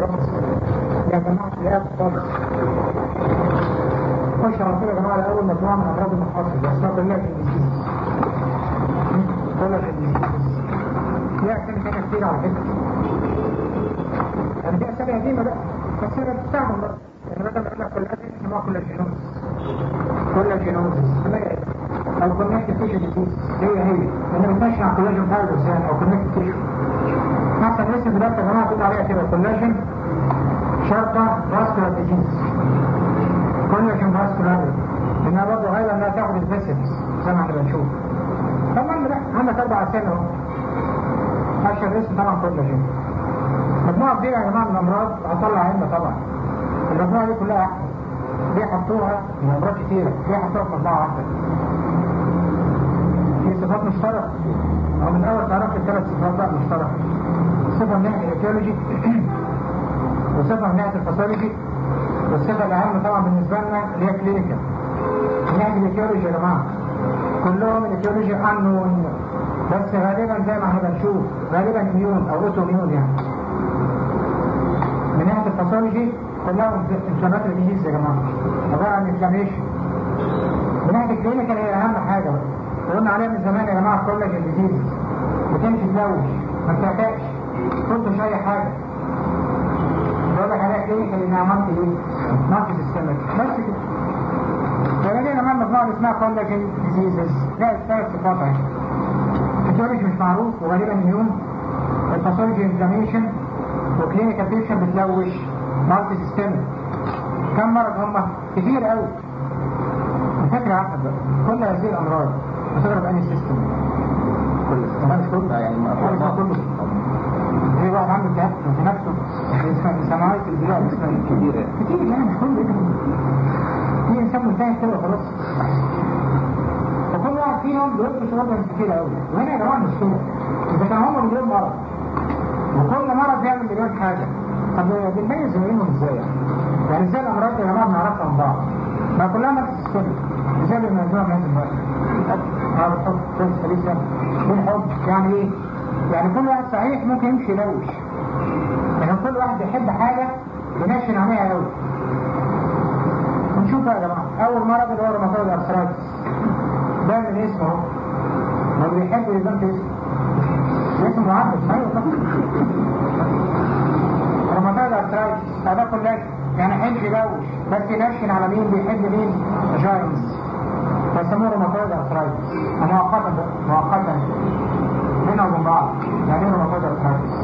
رمز يا جماعة الآب خالص خش على طول يا جماعة لأول مجموعة من أمراض المفاصل بس ما كلها في الجنسيز كلها في الجنسيز ليها أسامي تانية كتير على فكرة يعني دي أسامي قديمة بقى بس هي بتستعمل بقى يعني بدل ما يقول لك كلها اسمها كلها جينوز كلها جينوز أو كونكت تيشو ديزيز هي هي لأن بتمشي على كولاجين فايبرز يعني أو كونكت تيشو مثلا اسم دلوقتي يا جماعة تقول عليها كده كولاجين شرطة فاسكولار ديزيز كولاجين فاسكولار لأنها برضه غالبا انها تاخد الفيسلز زي ما احنا بنشوف طبعا لا عندك أربع أسامي أهو أشهر اسم طبعا كولاجين مجموعة كبيرة يا جماعة من الأمراض هطلع عنا طبعا المجموعة دي كلها أحسن ليه حطوها من أمراض كتيرة ليه حطوها في مجموعة واحدة في صفات مشتركة أو من أول تعرف الثلاث صفات بقى مشتركة صفة من ناحية الإيكولوجي وصفة من ناحية الفاسولوجي والصفة الأهم طبعا بالنسبة لنا اللي هي كلينيكال من ناحية الإيكولوجي يا جماعة كلهم الإيكولوجي أنون بس غالبا زي ما احنا بنشوف غالبا ميون أو أوتو ميون يعني من ناحية الفاسولوجي كلها انفلاماتوري ديزيز يا جماعة عبارة عن انفلاميشن من ناحية الكلينيكال هي أهم حاجة قلنا عليها من زمان يا جماعة كولاجين ديزيز بتمشي تلوش ما بتعتقش تلطش أي حاجة بقول لك عليها كلينيكال إنها مالتي إيه؟ مالتي سيستمك بس كده ولكن يا جماعة مجموعة اسمها كولاجين ديزيزز لا ثلاث صفات اهي الفيسيولوجي مش معروف وغالبا مليون الباثولوجي انفلاميشن وكلينيكال بيكشن بتلوش مالتي سيستمك كم مرض هم كتير قوي الفكرة يا احمد بقى كل هذه الامراض هتضرب انهي سيستم كل ما مش كله يعني ما كل ده كله في واحد عنده التهاب في نفسه اسمه سماعات البلاء اسمه كبيرة كتير يعني مش كله كده في انسان منتهي كده خلاص فكل واحد فيهم بيلبس وضع كتير قوي وهنا يا جماعه مش كده اذا كان هم مليون مرض وكل مرض بيعمل مليون حاجه طب بنميز بينهم ازاي يعني؟ يعني ازاي الامراض يا جماعه بنعرفها من بعض ما كلها نفس السن ازاي بنميزوها من هذا الوقت هذا الحب كل سليسة بالحب يعني ايه يعني كل واحد صحيح ممكن يمشي يلوش لكن كل واحد بيحب حاجة بينشن عليها قوي ونشوف بقى يا جماعة أول مرض اللي هو روماتويد أرثرايتس ده من اسمه اهو ما بيحب يبان في اسمه اسمه معبد أيوة طبعا روماتويد أرثرايتس هذا كله يعني حلف يلوش بس ينشن على مين بيحب مين جاينز فيسموه روماتويد أرثرايتس مؤقتا بقى، مؤقتا بينهم وبين بعض يعني ايه روماتويد أرثرايتس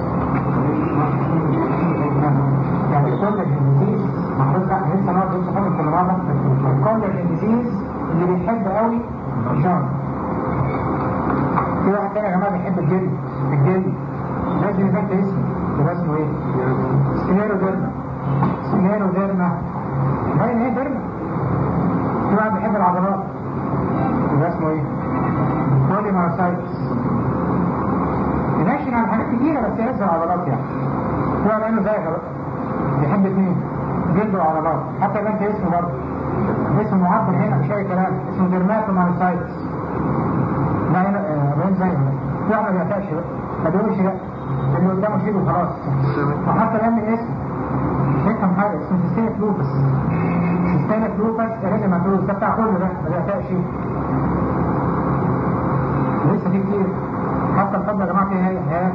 يعني الكولاجين ديزيز محطوط لا لسه نقعد لسه فاضل كل مرة الكولاجين ديزيز اللي بيحب قوي الجاينز في واحد تاني يا جماعة بيحب الجلد الجلد لازم يبقى اسمه يبقى اسمه ايه؟ سكليروديرما سكليروديرما باين ايه ديرما في واحد بيحب العضلات يبقى اسمه ايه؟ بولي مارسايتس ينشن على حاجات كتيرة بس يهز العضلات يعني في واحد عنده زيك بقى بيحب اتنين جلد وعضلات حتى لو انت اسمه برضه اسمه معبر هنا مش اي كلام اسمه ديرماتو مارسايتس لا هنا باين زي في واحد ما بيعتقش بقى ما بيقولش لا اللي قدامه شيله وخلاص وحتى لان الاسم مش هيفهم حاجه اسمه سيستينيك لوبس سيستينيك لوبس اريدماتوز ده بتاع كله ده ما بيعتقش لسه في كتير حتى الفضل يا جماعه فيه هي هياك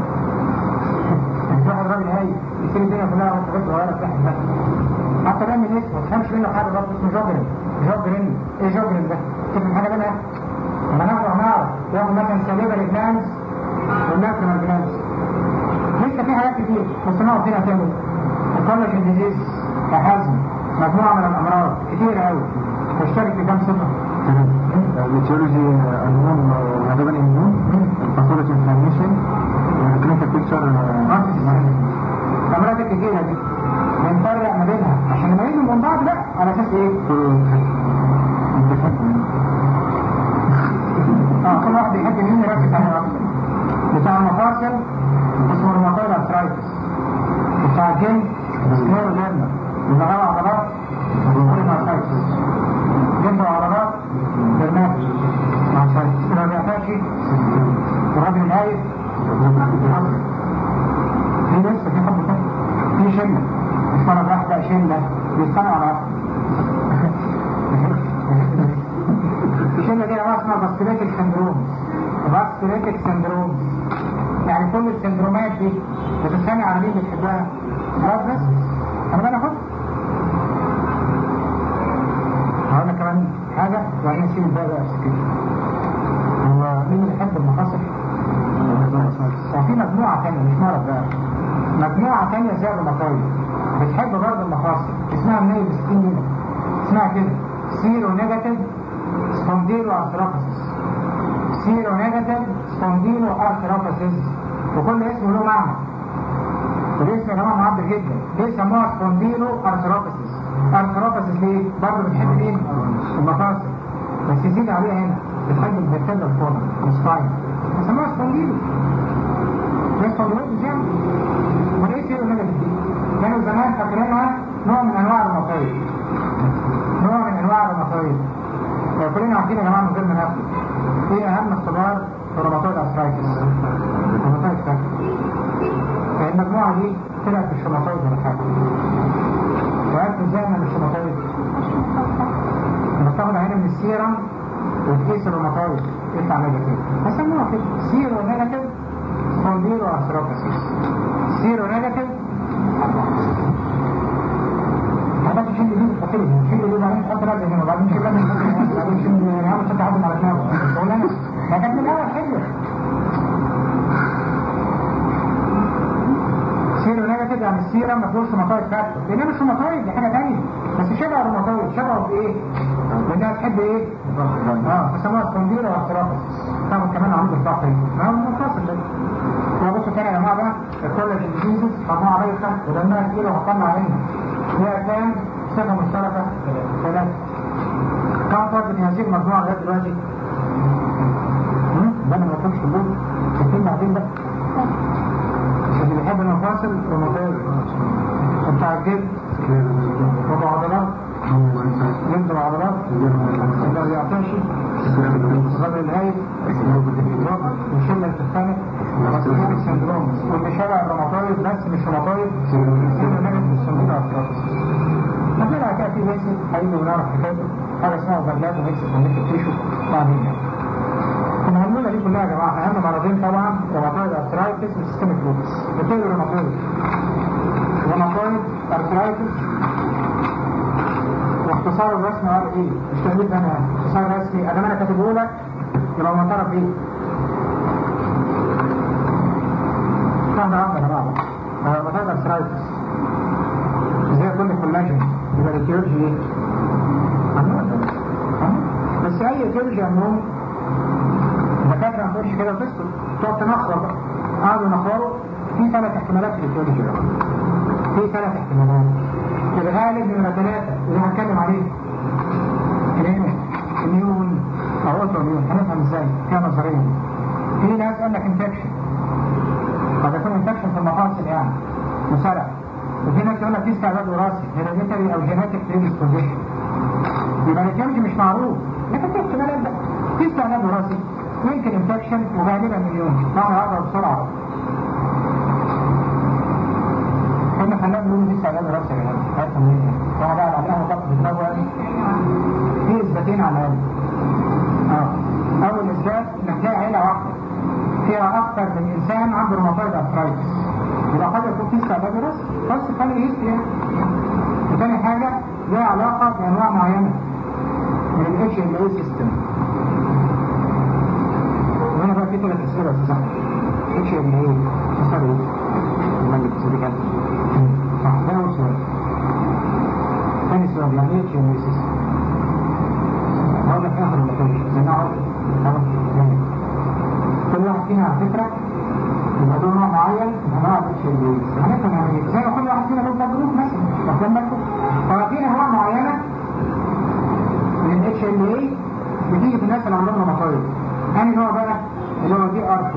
في واحد راجل هاي يشتري الدنيا كلها وانت بس صغيره في واحد ده حتى ده من اسمه ما تفهمش منه حاجه برضه اسمه جوجرين جوجرين ايه جوجرين ده؟ تفهم حاجه منها؟ لما ناخد هنعرف ياخد مثلا سليبري جلانز واللاكريمال جلانز لسه في حاجات كتير بس نقعد فيها تاني الكولاجين ديزيز كحزم مجموعه من الامراض كتير قوي تشترك في كام صفه؟ الميتيولوجي الهرمون غالبا الهرمون الباثولوجي انفلاميشن الكلينيكال بيكتشر الامراض الكتيره دي بنفرق ما بينها عشان نميزهم من بعض لا على اساس ايه؟ اه كل واحد بيحب مين يركز عليه اكتر بتاع المفاصل اسمه روماتويد ارثرايتس بتاع الجلد سكليرو ليرنا بتاع العضلات روماتويد ارثرايتس جلد وعضلات برنامج ارثرايتس ما بيعتقش الراجل الهايف في لسه في حب تاني في شيء اسمها فاسكوليتك سندروم فاسكوليتك سندروم يعني كل السندرومات دي بتتخانق على مين بتحبها؟ خلاص بس انا بقى اخد هقول لك كمان حاجة وبعدين نسيب الباقي بقى كده هو مين اللي يحب المخاصر؟ وفي مجموعة تانية مش مرض بقى مجموعة تانية زي الرماتويد بتحب برضه المخاصر اسمها ميل ستين اسمها كده سيرو نيجاتيف سبونديلو ارثروباسيس سيرو نيجاتيف سبونديلو ارثروباسيس وكل اسم له معنى والاسم يا جماعه معبر جدا ليه سموها سبونديلو ارثروباسيس ارثروباسيس ليه؟ برضه بتحب مين؟ المفاصل بس يزيد عليها هنا بتحب الفيرتيبرال فورم السباين سموها سبونديلو ده سبونديلو يعني وليه سيرو نيجاتيف دي؟ كانوا زمان فاكرينها نوع من انواع المصايب نوع من انواع المصايب كلنا عارفين يا جماعه من غير ما ناخد ايه اهم الصغار في روماتويد ارثرايتس روماتويد فاكر فالمجموعه دي طلعت في الشماتويد ولا حاجه وعرفت ازاي انها مش شماتويد لما تاخد عينه من السيرم وتقيس الروماتويد يطلع نيجاتيف فسموها كده سيرو نيجاتيف سبونديلو ارثروباسيس سيرو نيجاتيف هذا الشيء اللي فاكره الشيء اللي بعدين تحط رجل هنا وبعدين شيء بعدين بعدين شيء اللي عامل ست عدد على دماغه شغلانه ما كانت من الاول حلوه سيرو نيجاتيف يعني السيرة ما فيهوش روماتويد فاكتور لانها مش روماتويد دي حاجه ثانيه بس شبه الروماتويد شبهه بايه؟ لانها تحب ايه؟ اه فسموها سبونديرا واختراقس تاخد كمان عند الضغط ما هو منفصل ده هو بصوا تاني يا جماعه بقى الكولاجين ديزيز مجموعه بايخه ودمها تقيله وهطلع عينها فيها كام صفه مشتركه ثلاثه كم فرد من هذه المجموعه لغايه دلوقتي؟ ده انا ما كنتش تقول شايفين بعدين بقى اللي بيحب المفاصل روماتويد بتاع الجلد وضع عضلات جلد العضلات اللي ما بيعطيش الغدر الهايف والشلة التخانق وصفور السندروم واللي شبه الروماتويد بس مش روماتويد سيرو نيجاتيف السندروم ارثرايتس هتلاقي كده في هيكسي هيجي ونعرف حكايته حاجه اسمها اوفرلاب وهيكسي كونكتيف تيشو بعدين يعني المهمة دي كلها يا جماعة أهم مرضين طبعا روماتويد أرثرايتس وسيستميك لوبس بتقول روماتويد روماتويد أرثرايتس واختصار الرسمي قال إيه؟ مش تقليد أنا اختصار رسمي أدام أنا كاتبه لك يبقى ما تعرف إيه؟ واحدة واحدة يا جماعة روماتويد أرثرايتس زي كل كولاجين يبقى التيولوجي إيه؟ بس أي تيولوجي عموما الدكاترة ما تقولش كده وتسكت تقعد تنخر بقى قعدوا ينخروا في ثلاث احتمالات في التيولوجي بقى في ثلاث احتمالات الغالب من ثلاثة اللي هنتكلم عليه كلينيك اميون او اوتو اميون هنفهم ازاي فيها نظريا في ناس قال لك انفكشن قد يكون انفكشن في المفاصل يعني مسرع وفي ناس يقول لك في استعداد وراثي هيريديتري او جينيتك بريدisposition يبقى الجيولوجي مش معروف لكن في احتمالات بقى في استعداد وراثي يمكن انفكشن وغالبا مليون طبعا هذا بسرعة كنا خلينا نقول دي استعداد رأس يا جماعة هاتوا منين طبعا بقى الأمام ضغط في دماغه يعني في إثباتين على الأقل اه أول إثبات إنك تلاقي عيلة واحدة فيها أكثر من إنسان عنده روماتويد أرثرايتس يبقى قد يكون في استعداد رأس بس خلي هيستري يعني وتاني حاجة ليها علاقة بأنواع معينة من ال HLA سيستم وانا بقى في ثلاث اسئله بس صح اتش ال ايه اثر ايه المجد السوري كان صح ده اول سؤال ثاني سؤال يعني ايه اتش ال ايه سيستم هقول لك اخر ولا تاني لان اقعد خلاص يعني كل واحد فينا على فكره يبقى له نوع معين من انواع الاتش ال ايه هنفهم يعني زي ما كل واحد فينا له جروب مثلا واخد بالكم ففي انواع معينه من الاتش ال ايه بتيجي في الناس اللي عندهم روماتويد ثاني نوع بقى اللي هو دي ار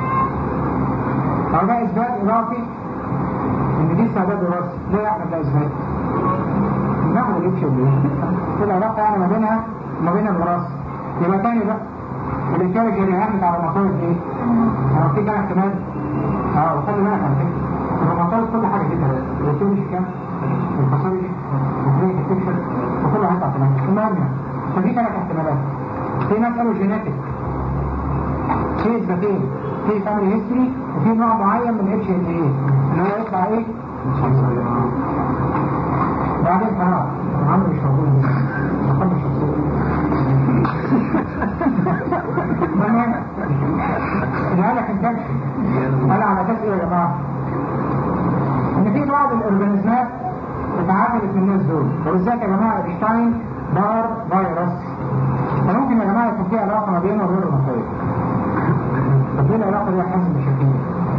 4 او ده اثبات اضافي ان دي استعداد وراثي ليه يا احمد ده اثبات؟ ناخد الاتش ال ايه العلاقه يعني ما بينها وما بين الوراثه يبقى تاني بقى الانتاج الرهان بتاع الروماتويد ايه؟ هو في كام احتمال؟ اه وخلي بالك على فكره الروماتويد كل حاجه كده الانتاج كام؟ الفصيل الكلينيك التكشر وكل واحد احتمال المهم فدي ثلاث احتمالات في ناس قالوا جينيتك في اثباتين في فاميلي هيستوري وفي نوع معين من اتش ال اي اللي هو يطلع ايه؟ بعدين خلاص عمرو مش موجود رقم المهم اللي لك انفكشن قال على اساس ايه يا جماعه؟ ان في بعض الاورجانيزمات اتعاملت من الناس دول وبالذات يا جماعه اينشتاين بار فيروس فممكن يا جماعه يكون في علاقه ما بينه وبين المصايب طب ايه العلاقه دي يا حازم بشكل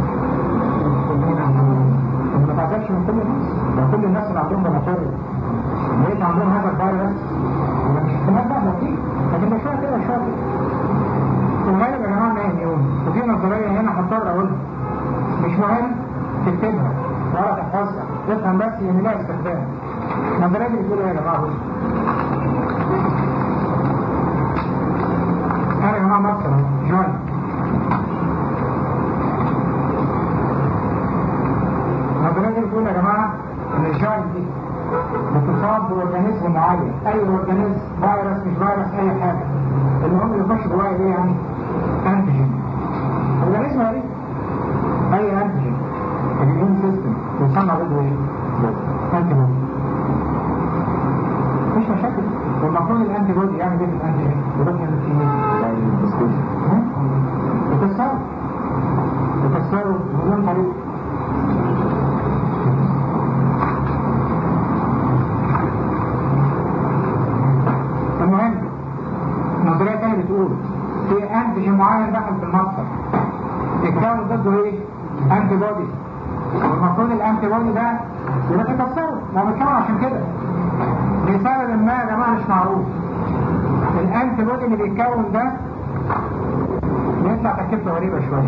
ما تعرفش من كل الناس لو كل الناس اللي عندهم روماتويد لقيت عندهم هذا الفيروس يبقى مش احتمال بقى لو في لكن ده شويه كده شويه الغالب يا جماعه ما يوم وفي نظريه هنا هضطر اقولها مش مهم تكتبها ولا تحفظها افهم بس ان لها استخدام النظريه دي بتقول ايه يا جماعه بص انا يا جماعه مصر جوين النظريه دي بتقول يا جماعه ان الجوين دي بتصاب باورجانيزم معين اي اورجانيزم فيروس مش فيروس اي حاجه المهم اللي يخش جوايا ايه يعني انتيجين اورجانيزم غريب اي انتيجين الاميون سيستم يصنع ضده ايه؟ انتي بودي مش مشاكل والمفروض الانتي بودي يعمل ايه في الانتيجين؟ يروح يعمل فيه ايه؟ يكسره يكسره بدون طريق المهم نظرية تانية بتقول في انتيجين معين دخل في المصدر يتكون ضده ايه؟ انتي بودي والمفروض الانتي بودي ده يبقى تكسره ما هو بيتكون عشان كده لسبب ما يا جماعه مش معروف الانتي بودي اللي بيتكون ده بيطلع تركيبته غريبه شويه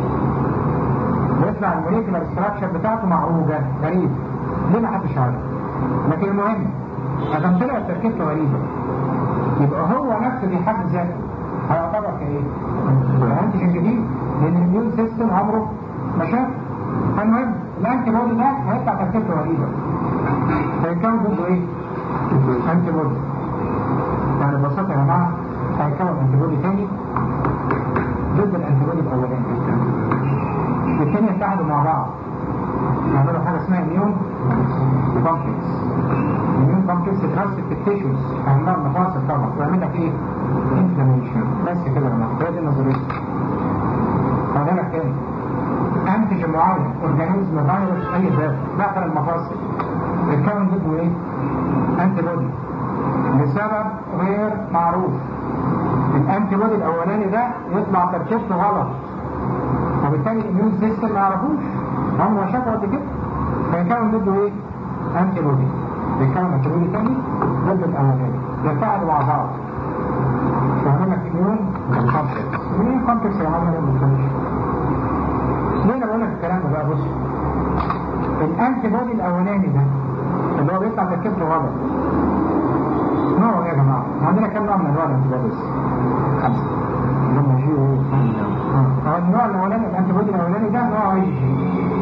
بيطلع الموليكولار ستراكشر بتاعته معروجه غريب ليه ما حدش عارف لكن المهم عشان طلع تركيبته غريبه يبقى هو نفسه في حد ذاته هيعتبر كايه؟ انتيجين جديد لان الاميون سيستم عمره ما شاف فالمهم الانتي بودي ده هيطلع تركيبته غريبه فيتكون ضده ايه؟ انتي بودي يعني ببساطه يا جماعه هيكون انتي بودي تاني ضد الانتي بودي الاولاني الاثنين يتحدوا مع بعض يعملوا حاجه اسمها اميون كومبلكس الاميون كومبلكس تترسب في التيشوز عندها المفاصل طبعا ويعمل لك ايه؟ انفلاميشن بس كده يا جماعه هي دي النظريه هقول لك تاني انتج معين اورجانيزم فيروس اي ذات داخل المفاصل يتكون ضده ايه؟ انتي بودي لسبب غير معروف الانتي بودي الاولاني ده يطلع تركيبته غلط وبالتالي الاميون سيستم ما يعرفوش هم شافوا قد كده فيكون ضده ايه؟ انتي بودي بيكون انتي بودي تاني ضد الاولاني يتفاعلوا مع بعض يعمل لك اميون كومبلكس اميون كومبلكس يا عم ما بنفهمش ليه انا بقول لك الكلام ده بقى بص الانتي بودي الاولاني ده اللي هو بيطلع تركيبته غلط نوع ايه يا جماعه؟ عندنا كام نوع من انواع الانتي بوديز؟ خمسه اللي هم جي و اه النوع الاولاني الانتي بودي الاولاني ده نوع اي جي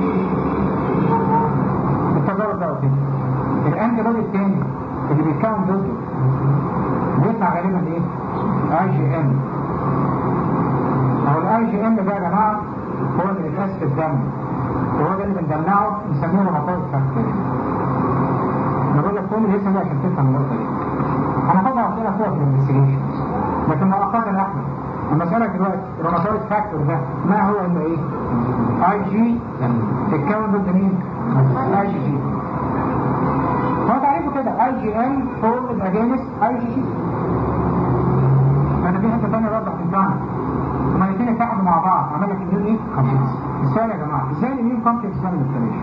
التجارب بقى كده الانتي بودي الثاني اللي بيتكون ضده بيطلع غالبا ايه؟ اي جي ام اهو الاي جي ام ده يا جماعه هو اللي بيتقاس في الدم وهو ده اللي بندلعه بنسميه روماتويد فاكتور انا بقول لك كل الاسم ده عشان تفهم النقطه دي هناخدها اسئله فوق في الانفستيجيشن لكن مؤقتا احنا المسألة دلوقتي الروماتويد فاكتور ده ما هو الا ايه؟ اي جي تتكون ضد مين؟ اي جي جي هو تعريفه كده اي جي ام فورمد اجينست اي جي جي انا في حته ثانيه برضه هتنفعنا هما الاثنين اتحدوا مع بعض عمل لك اميون ايه؟ كومبلكس السؤال يا جماعه ازاي الاميون كومبلكس بيعمل انفلاميشن؟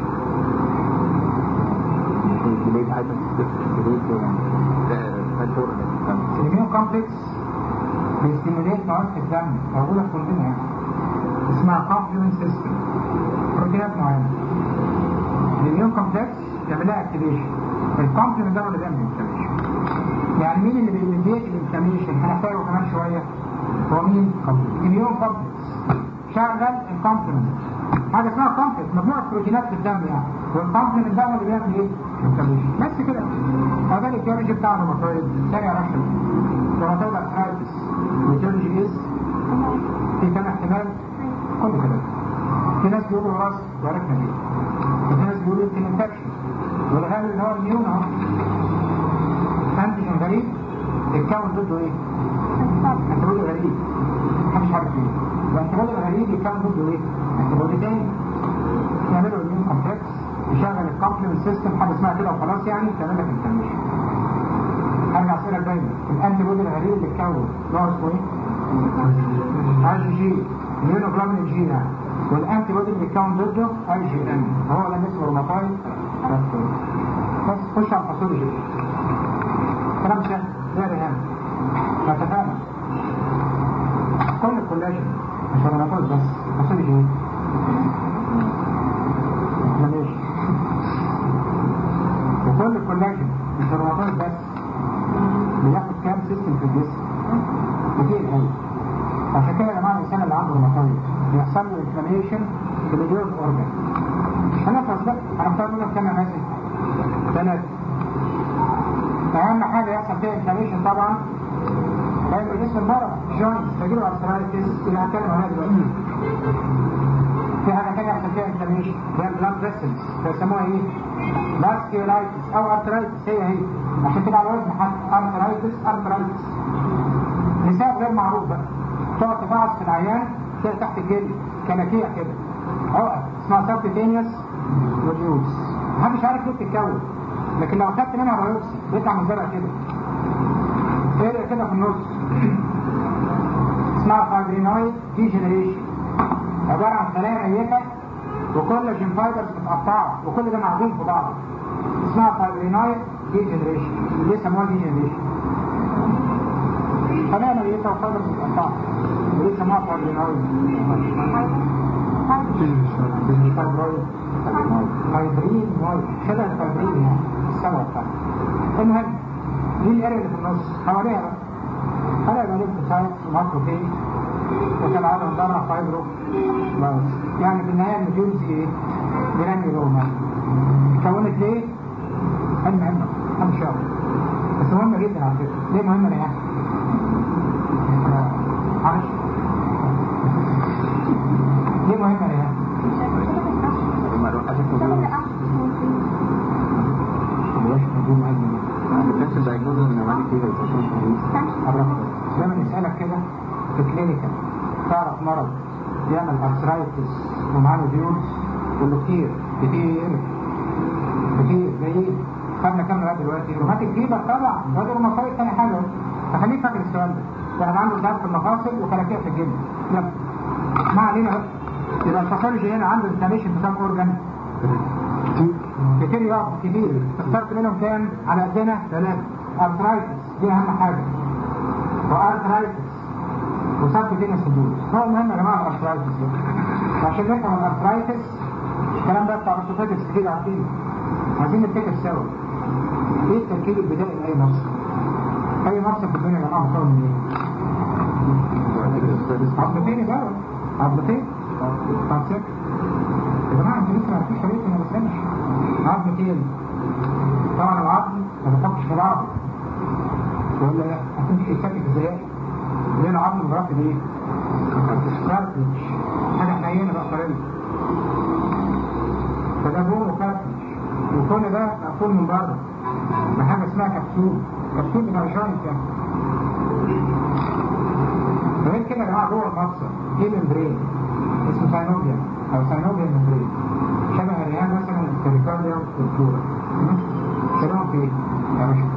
الاميون كومبلكس بيستيموليت مواد في الدم موجوده في كلنا يعني اسمها كومبلمنت سيستم بروتينات معينه الاميون كومبلكس يعمل لها اكتيفيشن الكومبلمنت ده هو اللي بيعمل انفلاميشن يعني مين اللي بيميديت الانفلاميشن هنحتاجه كمان شويه هو مين؟ الاميون كومبلكس شغل الكومبلمنت حاجه اسمها كومبلكس مجموعه بروتينات في الدم يعني والكومبلمنت ده هو اللي بيعمل ايه؟ انفلاميشن بس كده هذا الايديولوجي بتاع الروماتويد ثاني يا رشد روماتويد ارثرايتس وراس وعرفنا ليه وفي ناس بيقولوا يمكن انفكشن والغالب اللي هو الميون اهو انتيجين غريب يتكون ضده ايه؟ انتيبودي غريب محدش عارف ايه والانتيبودي الغريب يتكون ضده ايه؟ انتيبودي تاني يعملوا الميون كومبلكس يشغل الكومبلمنت سيستم حاجه اسمها كده وخلاص يعني تعمل لك انفلاميشن ارجع اسالك دايما الانتي بودي الغريب اللي اتكون نوع اسمه ايه؟ اي جي ميونوجلوبين جي يعني والانتي بودي اللي اتكون ضده اي جي ام هو ده اسمه روماتايد بس خش على الباثولوجي كلام سهل غير هام فتفهم كل الكولاجين مش روماتايد بس باثولوجي ايه؟ ماشي وكل الكولاجين مش روماتايد بس بياخد كام سيستم في الجسم كتير قوي عشان كده يا جماعه الانسان اللي عنده روماتايد بيحصل له انفلاميشن في الجيوز اورجان هنخلص بقى هنختار منهم كام يا مازن ثلاثة أهم حاجة يحصل فيها انفلاميشن طبعا هيبقى الجسم المرض جوينتس تجيب ارثرايتس اللي هتكلم عنها دلوقتي في حاجة تانية يحصل فيها انفلاميشن هي البلاد فيسلز بيسموها ايه؟ فاسكيولايتس او ارثرايتس هي هي عشان كده على الوزن حتى ارثرايتس ارثرايتس لسبب غير معروف بقى تقعد تفعص في العيان تلاقي تحت الجلد كلاكيع كده عقد اسمها سبتينيوس وديوس محدش عارف ليه بتتكون لكن لو خدت منها بايوبسي بيطلع منظرها كده ارقى كده في النص اسمها فايبرينويد ديجنريشن عبارة عن خلايا ميتة وكولاجين فايبرز متقطعة وكل ده معجون في بعض اسمها فايبرينويد ديجنريشن ليه سموها ديجنريشن خلايا ميتة وفايبرز متقطعة وليه سموها فايبرينويد مش فايبرويد فايبرين وايد شبه الفايبرين يعني السوا بتاعها المهم دي الاريا اللي في النص حواليها بقى خلايا يبقى ليمفوسايتس وماكروفيج وكالعادة مضرة فايبرو بس يعني في النهاية المديولز ايه؟ جرانيولوما اتكونت ليه؟ علم علم محدش يعرف بس مهمة جدا على فكرة ليه مهمة ليه؟ معلش ليه مهمة ليه؟ لما اروح اشوف موجود مبقاش موجود علم بتحس الدايجنوز ان عمالي كده بس مش موجود قربت زي ما نسألك كده في كلينيكال تعرف مرض يعمل ارثرايتس ومعاه ديول كله كتير كتير كتير جايين خدنا كام لغايه دلوقتي روماتيك فيبر طبعا وادي روماتيك تاني حاجه فخليك فاكر السؤال ده واحد عنده التهاب في المفاصل وكلاكيع في الجلد يلا ما علينا بقى يبقى الباثولوجي هنا عنده انفلاميشن في كام اورجان كتير يقف كتير اخترت منهم كام على قدنا ثلاثة ارثرايتس دي اهم حاجة وارثرايتس وصاب دين الصدور هو المهم يا جماعة الارثرايتس ده عشان نفهم الارثرايتس الكلام ده بتاع الارثرايتس كتير عارفين عايزين نفتكر سوا ايه التركيب البدائي لاي مفصل اي مفصل في الدنيا يا جماعة مكون من ايه؟ عضلتين يبقى عضلتين طب سكر يا جماعة انتوا لسه ما عرفتوش طريقة ما بسلمش عظمتين طبعا العظم ما بيحطش في بعضه ولا لا هتمشي يتكلم ازاي ليه العظم مرافق ايه؟ كارتلج حاجة حنينة بقى قريبة فده بون وكارتلج وكل ده مقفول من بره بحاجة اسمها كبسول كبسول بتاع جاينت يعني غير كده يا جماعة جوه المفصل ايه ممبرين اسمه ساينوبيا او ساينوبيا ممبرين شبه الريان مثلا التريكارديا والفلورا شبههم في ايه؟ يا باشا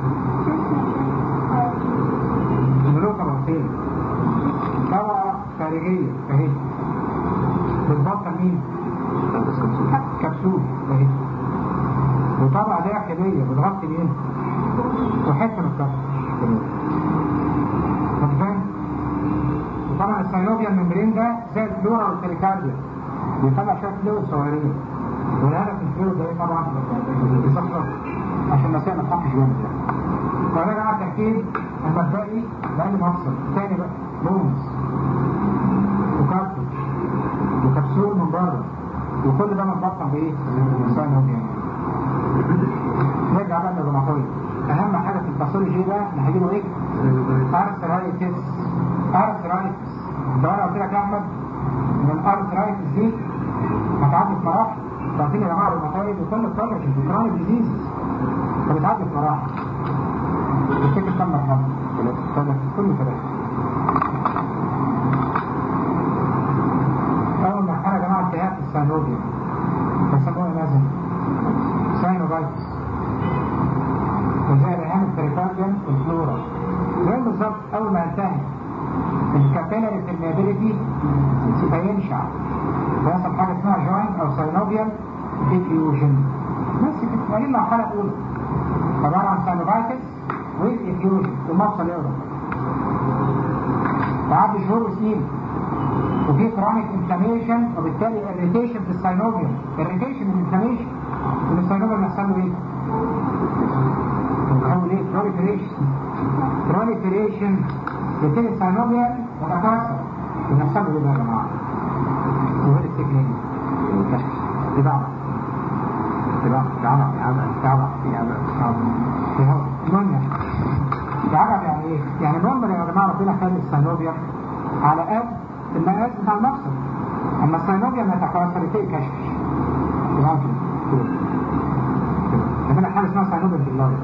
الملوك طبقتين طبقة خارجية اهي بتبطل مين؟ كبسول اهي وطبقة داخلية بتغطي مين؟ وحتة من الكبسول فاهم؟ وطبعا السينوبيا الممبرين ده زي الفلورا والتريكارديا بيطلع شوية فلويد صغيرين والهدف من الفلويد ده ايه طبعا بيصفر عشان المسائل ما تحطش جامد يعني فده بقى التركيب المبدئي لأي مفصل تاني بقى بونز وكارتج وكبسول من بره وكل ده متبطن بايه؟ سينوبيا نرجع بقى للروماتويد اهم حاجه في الباثولوجي ده اللي هيجيبه ايه؟ ارثرايتس ارثرايتس ده انا قلت لك يا احمد ان الارثرايتس دي هتعدي في مراحل عارفين يا جماعه الروماتويد وكل البروجرس الكرونيك ديزيز فبتعدي في مراحل تفتكر كم مرحله؟ ثلاثة كل ثلاثة أول مرحلة يا جماعة التهاب السينوبيا بيسموها لازم ساينوبايتس وزي الإهام البريكارديوم والفلورا زي بالظبط أول ما ينتهي الكابيلاري permeability فينشع ويحصل حاجة اسمها جوينت أو ساينوبيال diffusion بس كده دي المرحلة الأولى عبارة عن ساينوبايتس with effusion ومفصل يورو بعد شهور وسنين وفي كرونيك انفلاميشن وبالتالي اريتيشن في الساينوبيوم اريتيشن من الانفلاميشن من الساينوبيوم يحصل له ايه؟ هو ليه؟ بروليفريشن بروليفريشن يبتدي الساينوبيوم يتكاثر ويحصل له ايه بقى يا جماعه؟ وهو التكنيك دي ضعف دي ضعف دي عضع دي عضع دي عضع دي عضع دي عضع نونيا دي عضع يعني ايه؟ يعني نورمال يا جماعه ربنا خلق الساينوبيوم على قد المقاس بتاع المفصل اما الساينوبيوم يتكاثر يبتدي كشف يبقى كده كده عندنا حاجه اسمها ساينوبيوم في اللارج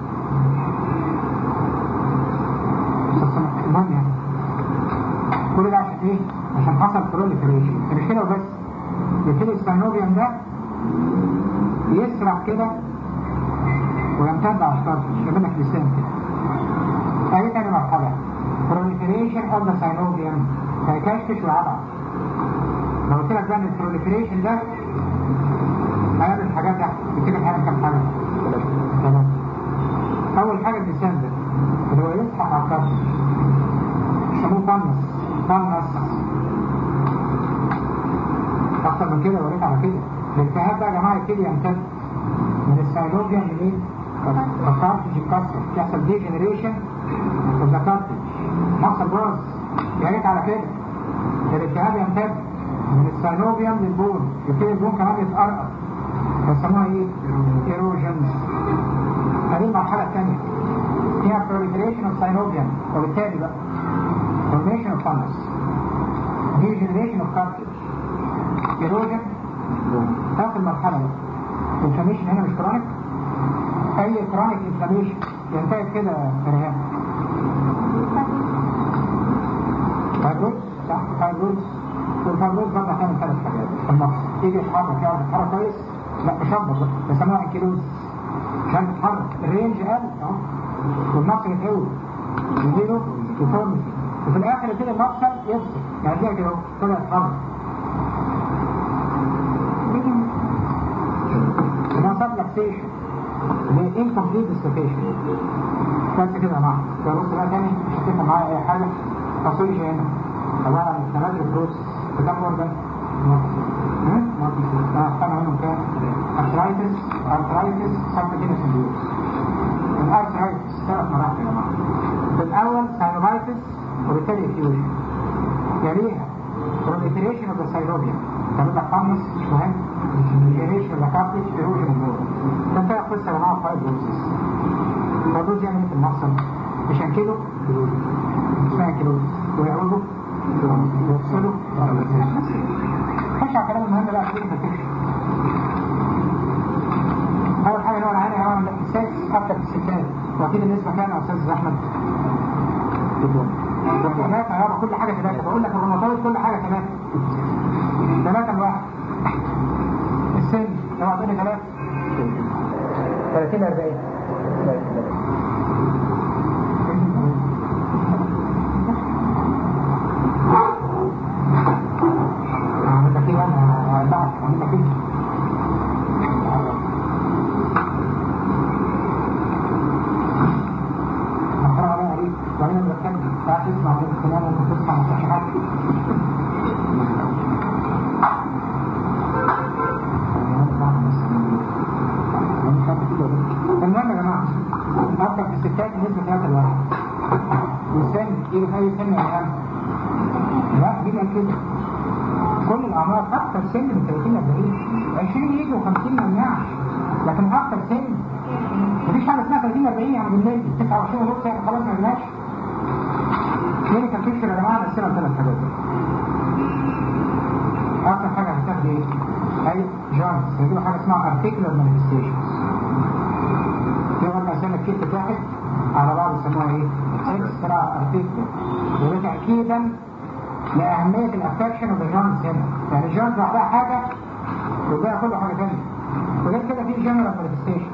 المهم يعني كل ده عشان ايه؟ عشان حصل بروليفريشن مش كده وبس يبتدي الساينوبيوم ده يسرع كده ويمتد على الشرط يعمل لك لسان كده ادي تاني مرحله proliferation of the synovium هيكشكش ويعضع لو قلت لك بقى ان البروليفريشن ده هيعمل حاجات تحت كده هيعمل كام حاجه؟ ثلاثة أول حاجة اللسان ده اللي هو يفتح على الكبش يسموه فنس فنس أكتر من كده وريت على كده الالتهاب بقى يا جماعة يبتدي يمتد من السيلوجيا من ايه؟ الكارتج يتكسر يحصل دي جنريشن في الكارتج مصر باظ يا ريت على كده الالتهاب يمتد من السيلوجيا للبون يبتدي البون كمان يتقرقر بيسموها ايه؟ ايروجنز هذه المرحلة الثانية فيها proliferation of synovium وبالتالي بقى formation of fungus degeneration of cartilage erosion آخر مرحلة بقى inflammation هنا مش كرونيك أي كرونيك inflammation ينتهي كده إرهاب فايبروز صح فايبروز والفايبروز برضه هتعمل ثلاث حاجات في المصر تيجي يتحرك يعرف يتحرك كويس لا مشبط بقى بيسموها انكيلوز عشان تتحرك الرينج قل اهو والمصر يتعود يزيده يفرمش وفي الاخر يبتدي المصر يفصل يعني كده كده طلع يتحرك ده سبلكسيشن اللي هي incomplete dislocation بس كده يا جماعه ده بص بقى تاني مش هتفهم معايا اي حاجه تصوير هنا عباره عن التمادي بروسس في كام اورجن استنى منهم كام ارثرايتس ارثرايتس سبتينس انديوس الارثرايتس ثلاث مراحل يا جماعه في الاول ساينوبايتس وبالتالي افيوجن يليها proliferation of the synovium تعمل لك فانس مش مهم degeneration of the cartilage erosion of bone ده فيها قصه يا جماعه فايبروزيس فايبروز يعني ايه في المفصل مش هنكله اسمها كيلوز ويعوضوا يوصلوا خش على الكلام المهم بقى كتير فتكشف اول حاجه اللي هو العين هو الاحساس اكتر في الستات واكيد النسبه كام يا استاذ احمد ثلاثة يابا كل حاجة ثلاثة بقول لك الروماتويد كل حاجة ثلاثة ثلاثة الواحد السن لو اعطيني ثلاثة 30 40 المهم يا جماعة أكتر في الستات نسبة ثلاثة الواحد والسن إيه في أي سن يا جماعة؟ لا دي بقى كده كل الأعمار أكتر سن من 30 ل 40 20 يجي و50 ما يمنعش لكن أكتر سن مفيش حاجة اسمها 30 40 يعني بالليل 29 ونص يعني خلاص ما يمنعش كلينيكال بيكتشر يا جماعة نقسمها لثلاث حاجات أكتر حاجة هتاخد إيه؟ أي جانس هيجيبوا حاجه اسمها ارتيكولار مانيفستيشنز في برضه اسامي كتير بتاعت على بعض يسموها ايه؟ اكسترا ارتيكولار وده تاكيدا لاهميه الافكشن اوف جانس هنا يعني الجانس لوحدها حاجه والباقي كله حاجه ثانيه وغير كده في جنرال مانيفستيشنز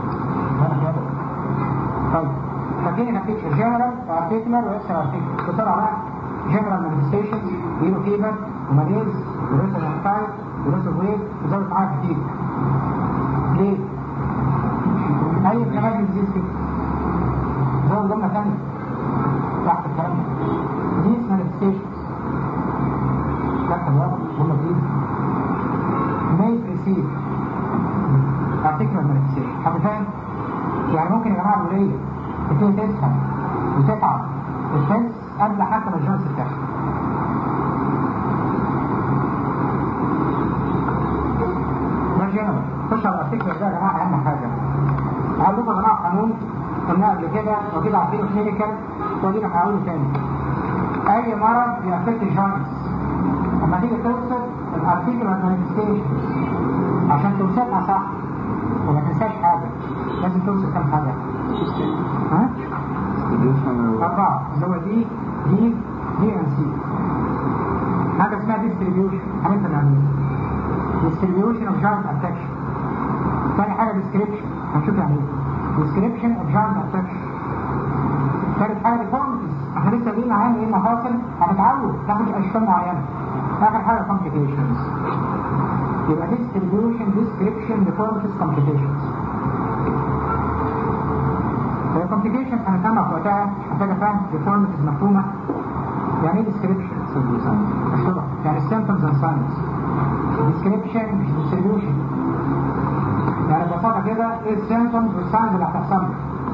طيب فاكرين الفيتشر جنرال وارتيكولار واكسترا ارتيكولار بسرعه بقى جنرال مانيفستيشنز يجيبوا فيبر وماليز وريسل انفايت وريسل ويف وزود معاها كتير ليه؟ اي كمان ديزيز كده زود جمله ثانيه تحت الكلام ده ديز مانيفستيشنز كابتن واضح جمله جديده may precede particular manifestation حد فاهم؟ يعني ممكن يا جماعه الوليه تبتدي تفهم وتتعب وتحس قبل حتى ما الجنس تحصل ده جنرال خش على الارتيكل ده يا جماعه اهم حاجه هقول لكم يا جماعه قانون قلناه قبل كده وكده عارفينه كلينيكال ودي هقوله تاني اي مرض بيأفكت الجوينتس لما تيجي توصف الارتيكولار مانيفستيشن عشان توصفها صح وما تنساش حاجه لازم توصف كام حاجه ها؟ أربعة اللي هو دي دي دي ان سي حاجة اسمها ديستريبيوشن هنفهم يعني ايه ديستريبيوشن اوف جاينت اتاكشن ثاني حاجة ديسكريبشن هنشوف يعني ايه ديسكريبشن اوف جاينت اتاكشن ثالث حاجة ديفورمتيز احنا لسه قايلين عن ايه مفاصل هنتعود تاخد اشكال معينة اخر حاجة complications يبقى distribution description deformities complications هي complication هنفهمها في وقتها محتاجة فهم deformities مفهومة يعني ايه description اشرح يعني symptoms and signs description مش distribution يعني ببساطة كده ايه السيمتومز والساينز اللي هتحصل لك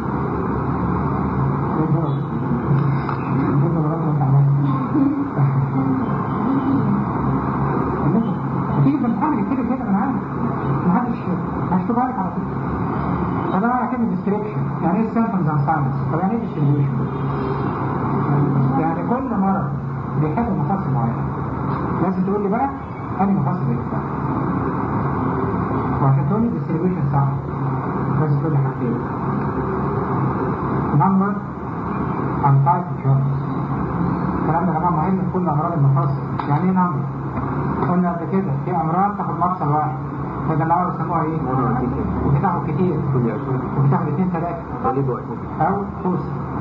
ايه الدور؟ ايه الدور لغاية ما انت عملت؟ وتيجي في الامتحان يكتب كده من عندك محدش هشتغل لك على طول فده معنى كلمة description يعني ايه symptoms and signs طب يعني ايه distribution يعني كل مرض بيحب مفاصل معينة لازم تقول لي بقى أنا مفاصل ايه بتاع وعشان تقول لي distribution صح لازم تقول لي حاجتين number and type of joints الكلام ده يا جماعة مهم في كل أمراض المفاصل يعني ايه number قلنا قبل كده في أمراض تاخد مفصل واحد فده اللي عاوز يسموها ايه؟ وبتاخد كتير وبتاخد اثنين ثلاثة أو فوز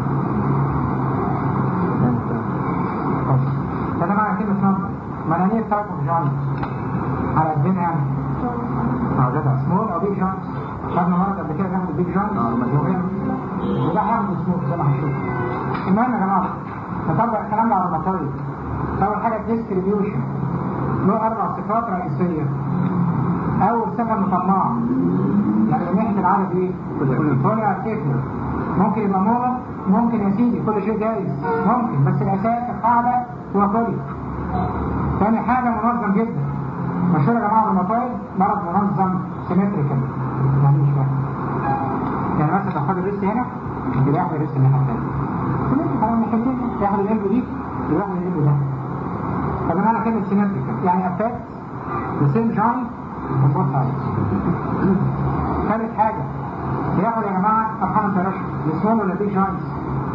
فده معنى كلمة نمبر ملانية تايب اوف جانس على قدنا يعني اه ده سمول او بيج جانس خدنا مرة قبل كده ناخد بيج جانس وده هاخد سمول زي ما هنشوف المهم يا جماعة نطبق الكلام ده على المطاري أول حاجة ديستريبيوشن له أربع صفات رئيسية أول صفة مطمعة يعني من ناحية العدد إيه؟ بولي ارتيكولر ممكن يبقى مونو ممكن يا سيدي كل شيء جايز ممكن بس الأساس القاعدة هو بولي ثاني حاجة منظم جدا مشهور يا جماعة المطايب مرض منظم سيمتريكال يعني مش فاهم يعني مثلا لو خد الريست هنا يبقى ياخد الريست الناحية الثانية سيمتريكال يعني محتاجين ياخد القلب دي وياخد القلب ده فده معنى كلمة سيمتريكال يعني افكت the same joint on both sides ثالث حاجة بياخد يا جماعة أرحام الترشح السمول ولا بيج جوينتس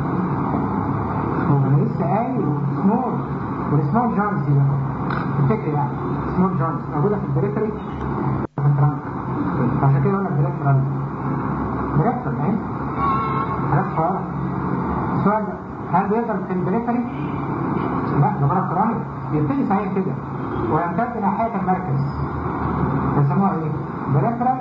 أنا لسه قايل سمول والسمول جوينتس دي بقى الفكرة يعني سمول جوينتس موجودة في البريفري وفي الترانك عشان كده يقول لك بريفرال بريفرال اهي حاجات صغيرة السؤال ده هل بيقدر في البريفري؟ لا ده مرض كروني يبتدي صحيح كده ويمتد ناحية المركز يسموها ايه؟ بريفرال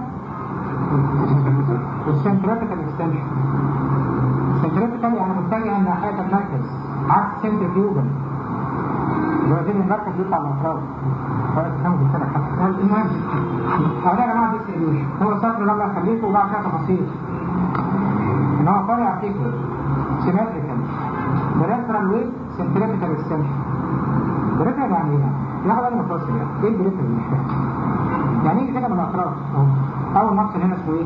والسنتريبيتال اكستنشن السنتريبيتال يعني متجهة ناحية المركز عكس سنتريفيوجل اللي هو دين المركز بيطلع الأطراف المهم هو ده يا جماعة ديستريبيوشن هو السطر ده الله يخليكم وبعد كده تفاصيل ان هو طالع ارتيكل سيمتريكال بريفرال ويز سنتريبيتال اكستنشن بريفرال يعني ايه؟ ياخد اي مفاصل يعني ايه البريفرال مش فاهم يعني يجي كده من الاطراف اهو اول مفصل هنا اسمه ايه؟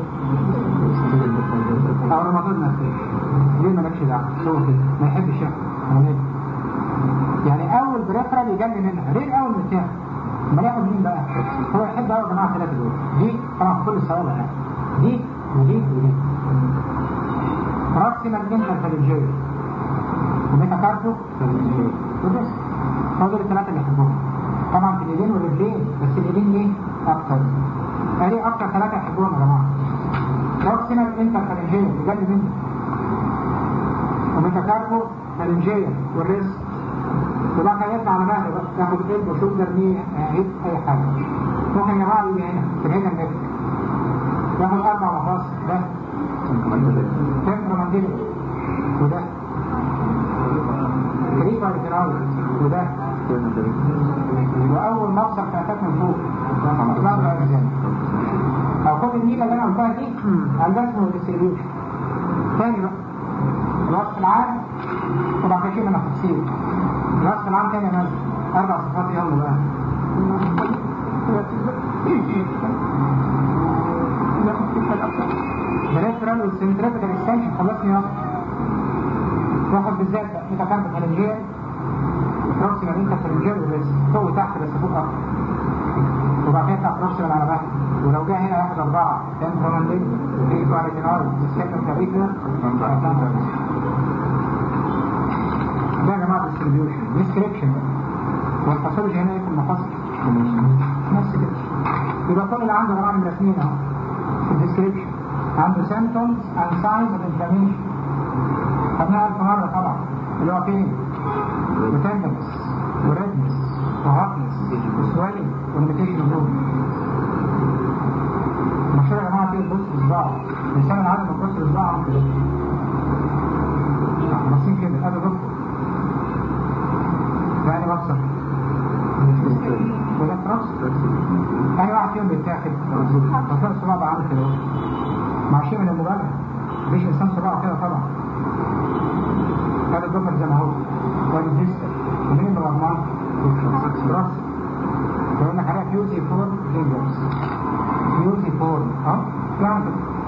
او الروماتويد نفسه ليه مالكش دعوه هو كده ما يحبش ياخد يعني اول بريفرال يجلي منها ليه الاول مرتاح امال ياخد مين بقى؟ هو يحب قوي يا جماعه الثلاثه دول دي طبعا في كل الصوابع يعني دي ودي ودي بروكسيمال انترفالنجيال وميتاكاربو وبس هو دول الثلاثه اللي يحبهم طبعا في الايدين والرجلين بس الايدين ليه اكتر ايه اكتر ثلاثه يحبوهم يا جماعه بروكسيمال انترفالنجيال بجد مني وميتاكاربو فالنجيال والريست وبقى هيطلع على مهله بقى ياخد قلب وشولدر ني هيب اي حاجه ممكن يا جماعه يجي هنا في الهنا النك ياخد اربع مفاصل ده تمبر مانديبل وده كريبا ريتينال وده واول مفصل كانت من فوق مطلع الأجزاء. او خد النيله اللي انا قلتها دي الجسم والديستريبيوشن تاني بقى الوصف العام طبعا في شيء من التفصيل الوصف العام تاني نازل اربع صفات يلا بقى بريفرال والسنتريفيكال اكستنشن خلصني يلا واخد بالذات بقى متكامل فالنجيال بروكسيمال انترفالنجيال والريست فوق وتحت بس فوق اكتر وبعد كده يطلع بروكسيمال على بحر ولو جه هنا ياخد اربعه تمبرومانديل وفي كواريتينال والسكند كاريكولر ده يا جماعه ديستريبيوشن ديسكريبشن والباثولوجي هنا ايه في المفاصل نفس كده يبقى كل اللي عنده يا جماعه مرسمين اهو في الديسكريبشن عنده symptoms and signs of inflammation خدناها ألف مرة طبعا اللي هو فين؟ وتندنس وردنس وهاتنس وسوالي والميتيشن اوف مشهور يا جماعة فيه البص بصباعه الإنسان العادي ما تبص بصباعه كده باصين كده هذا دكتور يعني مبصر وده تراس أي واحد فيهم بيتاخد فصار الصباع بقى عامل كده مع شيء من المبالغة مفيش إنسان صباعه كده طبعا هذا الدكتور زي ما هو وادي الديستر ومين اللي رغمان؟ راس وقلنا حاجة فيوزي فورم فينجرز فيوزي فورم اه يعني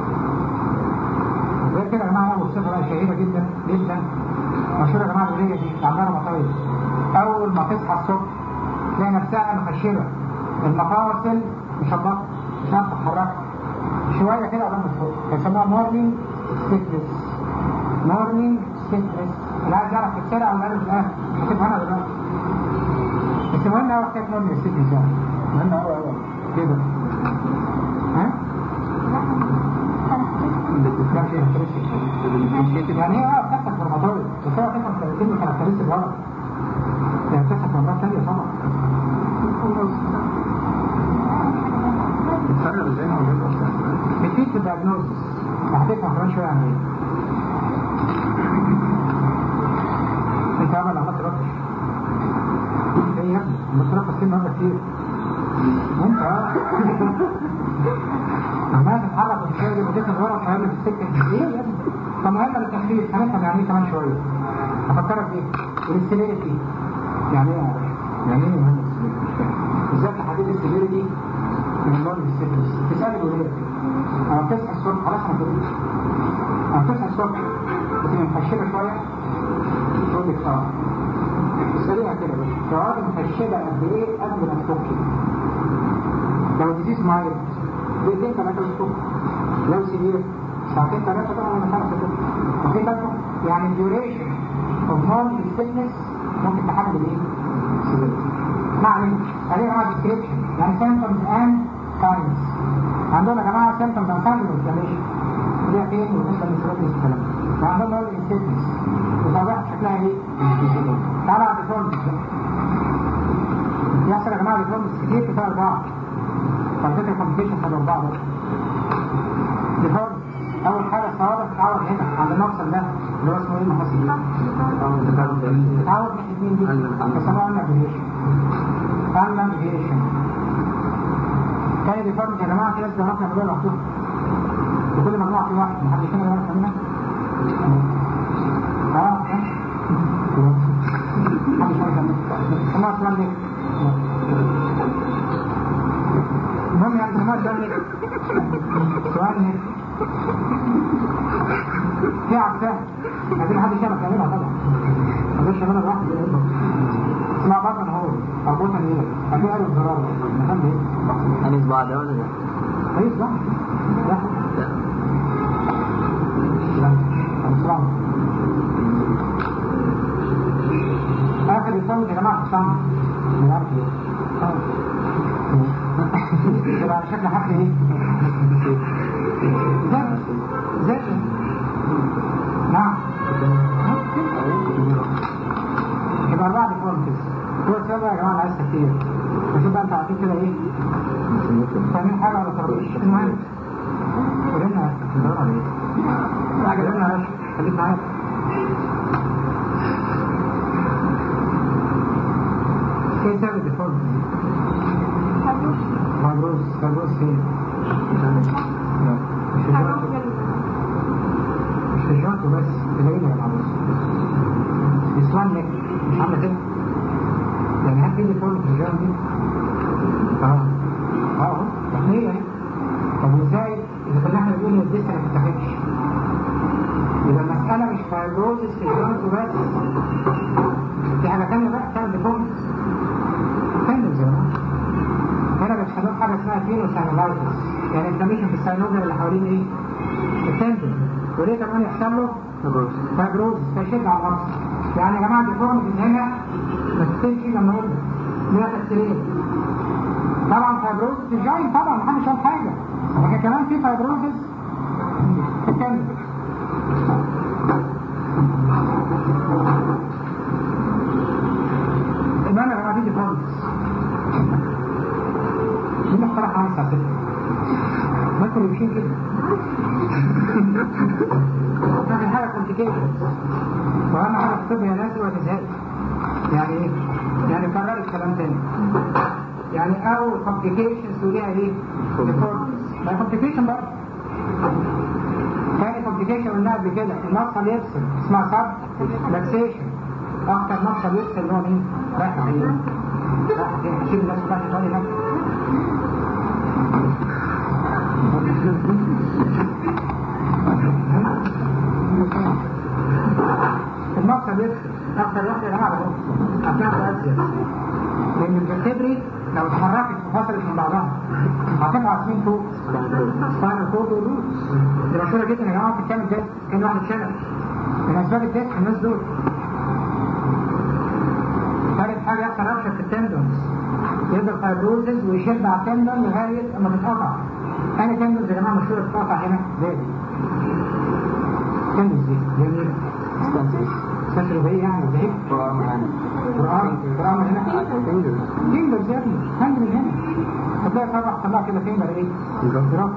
غير كده يا جماعه اول صفه بقى شهيره جدا جدا مشهوره يا جماعه الهديه دي عندها مطايف اول ما تصحى الصبح تلاقي نفسها مخشبه المفاصل مشبطه مش عارفه تتحرك شويه كده قدام الصبح يسموها مورنينج ستيكنس مورنينج ستيكنس اللي عايز يعرف السرعه ولا في الاخر هتفهمها دلوقتي بس المهم قوي حكايه مورنينج ستيكنس يعني مهم قوي قوي كده ها؟ يعني هي اه بتحصل في رمضان بس هو بتحصل كلمة كاركترستيك غلط هي بتحصل في امراض ثانية طبعا بتفرق ازاي ما هو بتفيد في الدياجنوزس هتفهم كمان شوية عن ايه انت عمل عملت رقص ايه يا ابني عملت رقص كلمة مرة كتير انت اه عمال تتحرك وتشتغل وتدخل ورا وتعمل في السكة ايه يا ابني طب مهمة للتخفيف هنفهم يعني ايه كمان شوية هفكرك بيه الاستيليتي يعني ايه يعني ايه مهم الاستيليتي ازاي تحدد الاستيليتي من النوع الاستيليتي تسألي الولاد انا بتصحى الصبح خلاص ما تقولش انا بتصحى الصبح بتبقى مفشلة شوية تقول لك اه تسأليها كده بس تقعد مفشلة قد ايه قبل ما تفكي لو الديزيز معايا دقيقتين ثلاثة الصبح لو سيفير ساعتين ثلاثة طبعا ولا خمسة كده واخدين بالكم يعني الديوريشن اوف نون ستيكنس ممكن تحدد ايه؟ سيفيرتي ما علينا خلينا مع ديسكريبشن يعني symptoms and signs عندهم يا جماعة symptoms and signs inflammation دي فين وتبقى الانسولين الكلام وعندهم نون ستيكنس وطبيعة شكلها ايه؟ تعالى على الديفورمز يحصل يا جماعة ديفورمز كتير كفاية أربعة على فكرة كومبليكيشن في الأربعة بس ديفورمز أول حاجة الصوابع بتتعود هنا عند المفصل ده اللي هو اسمه ايه المفصل ده؟ بتتعود من الاثنين دي بيسموها النافيجيشن النافيجيشن تاني ديفورمز يا جماعة في ناس بيعرفوا يعملوها لوحدهم وكل مجموعة في واحد محدش هنا بيعرف يعملها اه محدش عارف يعملها اسمها اسمها ليه؟ المهم يعني المهم ده سؤال هيك في عكسها لكن محدش يعرف يعملها طبعا محدش يعملها لوحده اسمها بطن هول او بطن ايه ففي قالوا الزرار المكان ده ايه؟ أنا صباع ده ولا ده؟ كويس بقى لا لا لا أنا سلام آخر يصلي يا جماعة الصلاة مش عارف ايه يبقى على شكل حق ايه؟ زي زي نعم يبقى أربعة ديفورمتيز هو السبب يا جماعة عايز كتير بشوف بقى انتوا عارفين كده ايه؟ فاهمين حاجة ولا طريقش المهم قولنا ندور على ايه؟ حاجة قولنا يا باشا خليك معايا ايه سبب الديفورمتيز؟ فايبروز فايبروز فين؟ مش في الجوانب مش في الجوانب وبس تلاقيه يا جماعة اسوان لك مش عاملة كده يعني هل في ديفورم في الجوانب دي؟ اه اه تحميل اهي طب وازاي اذا كنا احنا بنقول ان الدسه ما تتاخدش يبقى المسألة مش فايبروزس في الجوانب وبس في حاجة تانية بقى بتعمل ديفورم كمل زي ما هنا بيحصلوا حاجة اسمها فينوساينولايتس يعني انفلاميشن في الساينوفر اللي حوالين ايه؟ التندن وليه كمان يحصل له فايبروز فيشد على الرأس يعني يا جماعة ديفورم من هنا ما تستنش لما اقول لك ليها تأثيرين طبعا فايبروز في الجاين طبعا محدش قال حاجة لكن كمان في فايبروزز في التندن المهم يا جماعة دي ديفورمز دي مقترح عن الساعة 6 ما انتوا ماشيين كده لكن حاجة كومبليكيشن واهم حاجة في الطب يا ناس ولا تزهق يعني ايه؟ يعني كرر الكلام تاني يعني اول كومبليكيشنز وليها ايه؟ ما كومبليكيشن بقى تاني كومبليكيشن قلنا قبل كده المفصل يفصل اسمها سب لاكسيشن اكتر مفصل يفصل اللي هو مين؟ رايح فين؟ رايح فين؟ هشيل الناس بتاعت تاني هناك المفصل يفصل اكتر واحد يا جماعه هتلاقي اسيا لان الفرتبري لو اتحركت وفصلت من بعضها هتقع سنين فوق سباينال كورد والروتس دي مشهوره جدا يا جماعه بتتكلم ده كان واحد اتشنق من اسباب الدفع الناس دول ثالث حاجه يحصل ربشه في التندونز يفضل فايبروزز ويشد على التندون لغايه اما تتقطع انا تندونز يا جماعه مشهوره تتقطع هنا زي دي تندونز دي جميله سنتر وهي يعني زي قرآن معانا قرآن قرآن هنا فينجر يا ابني هنجر هنا هتلاقي طبعا طلع كده فينجر ايه؟ ضرب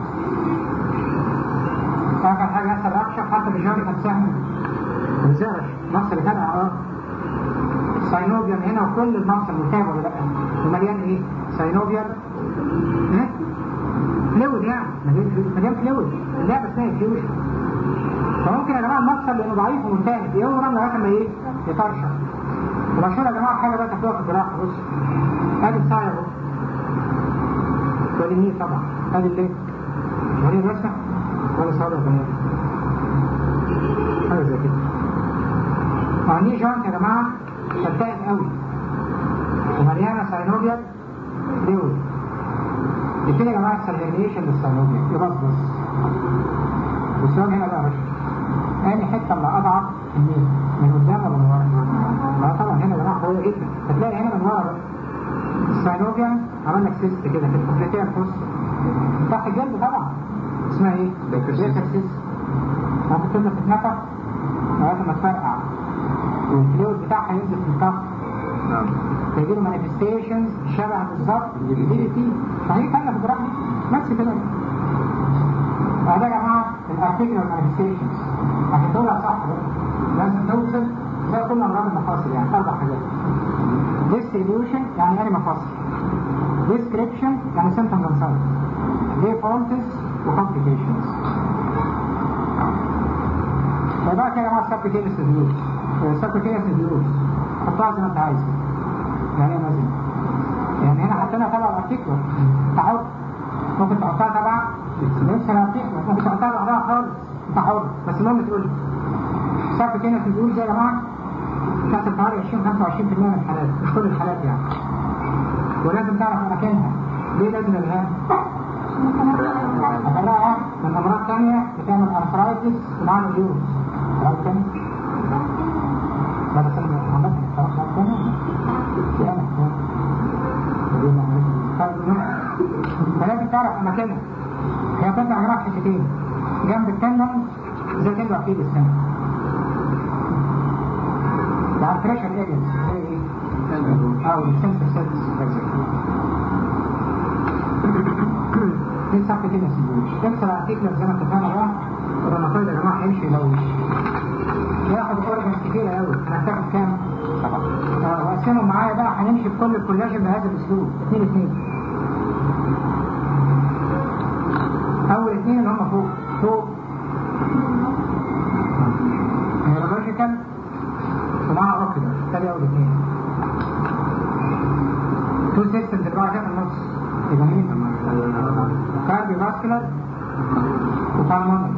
آخر حاجة يحصل رقشة حتى بالجارة كانت سهلة الزرش مصر كده اه ساينوبيان هنا وكل المصر متابع ولا لا ومليان ايه؟ ساينوبيان ايه؟ فلويد يعني مليان فلويد مليان فلويد اللعبة اسمها فيوجن فممكن يا جماعة المفصل لأنه ضعيف ومنتهي يورم لغاية ما ايه؟ يطرشق ومشهور يا جماعة حاجة بقى تاخدوها في الجراحة بص ادي الساعة اهو واليمين طبعا ادي الليل وهي الرسمة ولا صار يا بنات حاجة زي كده وعندي جوانت يا جماعة فتاك قوي ومليانة ساينوبيال دول يبتدي يا جماعة سلميشن للساينوبيال يبص بص والسؤال هنا بقى رشد تاني حتة اللي أضعف منين؟ من قدام ولا من ورا؟ لا طبعا هنا يا جماعة قوية جدا هتلاقي هنا من ورا بقى الساينوبيان عمل لك سيست كده في الكوبليتير بص تحت الجلد طبعا اسمها ايه؟ Baker cyst. بيكر سيست ممكن تفضل تتنفخ لغاية ما تفرقع والفلويد بتاعها ينزل في الكف نعم فيجيله مانيفستيشنز شبه بالظبط دي تي فهي كلمة في الجراحة نفس كده وهذا يا جماعة الارتيكولار مانيفستيشنز عشان تقولها صح بقى لازم توصل زي كل امراض المفاصل يعني اربع حاجات distribution يعني يعني مفاصل description يعني symptoms and signs defaults وcomplications فبقى كده يا جماعة subcutaneous disease subcutaneous disease حطها زي ما انت عايز يعني ايه مثلا يعني هنا حطينا تبع الارتيكولار انت حر ممكن تحطها تبع نفس الارتيكولار ممكن تحطها لوحدها خالص انت حر بس المهم تقول لي subcutaneous disease ده يا جماعة بتاعت الطوارئ 20 25% من الحالات مش كل الحالات يعني ولازم تعرف اماكنها ليه لازم الهام؟ أفرقها من أمراض تانية بتعمل أرثرايتس ومع اليوم أمراض تانية لا بس أنا عملت خلاص أمراض تانية فلازم تعرف أماكنها هي تطلع أمراض حتتين جنب التندم زي تندم أكيد السنة وعلى الفريشر ارياز زي ايه؟ أو السنسر سيلز دي صح كده سيبوش اكسر ارتيكلر زي ما اتفقنا بقى الروماتويد يا جماعه هيمشي لو ياخد اورجنز كتير قوي هنحتاج كام؟ اه وقسموا معايا بقى هنمشي بكل الكولاجين بهذا الاسلوب اثنين اثنين اول اثنين اللي هم فوق فوق نيورولوجيكال ومع اوكيدر تاني اول اثنين تو سيستمز اللي بقى في النص يبقى مين؟ كارديو فاسكولار وبالمونري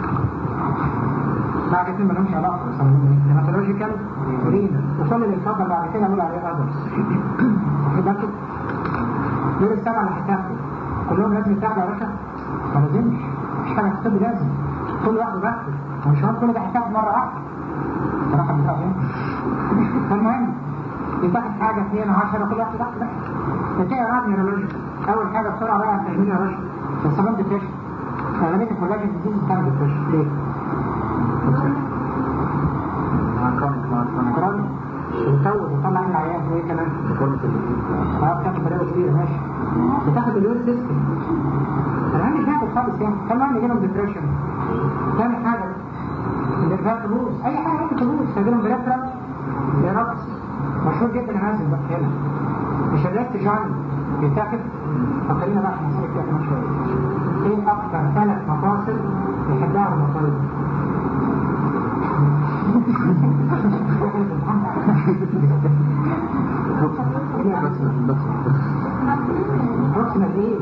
بعد كده مالهمش علاقه هيماتولوجيكال ورينال وكل اللي اتفضل بعد كده نقول عليه اذرز واخد بالكم؟ دول السبعه اللي هتاخدوا كلهم لازم يتاخدوا يا باشا ما لازمش مش حاجه في الطب لازم كل واحد بس ومش هو كل ده هيتاخد مره واحده صراحه بتاع فالمهم يتاخد حاجه اثنين 10 كل واحد واحده بتاعي راضي نيورولوجيكال اول حاجه بسرعه بقى فاهمين يا باشا الصمام ديبريشن اغلبيه الكولاجين ديزيز بتعمل ديبريشن ليه؟ كروني بيطول بيطلع من العيان وايه كمان؟ اه بتاخد بلاوي كبيره ماشي بتاخد اليورين سيستم انا عندي حاجه خالص يعني كان عندي جالهم ديبريشن تعمل حاجه الارفاق تبوظ اي حاجه ممكن تبوظ فجالهم بريفرال لرقص مشهور جدا نازل بقى هنا مش الريكت جاني بيتاخد فكرينا بقى احنا نسيب فيها كمان شويه ايه اكتر ثلاث مفاصل يحبها المفاصل بروكسيمال ايه؟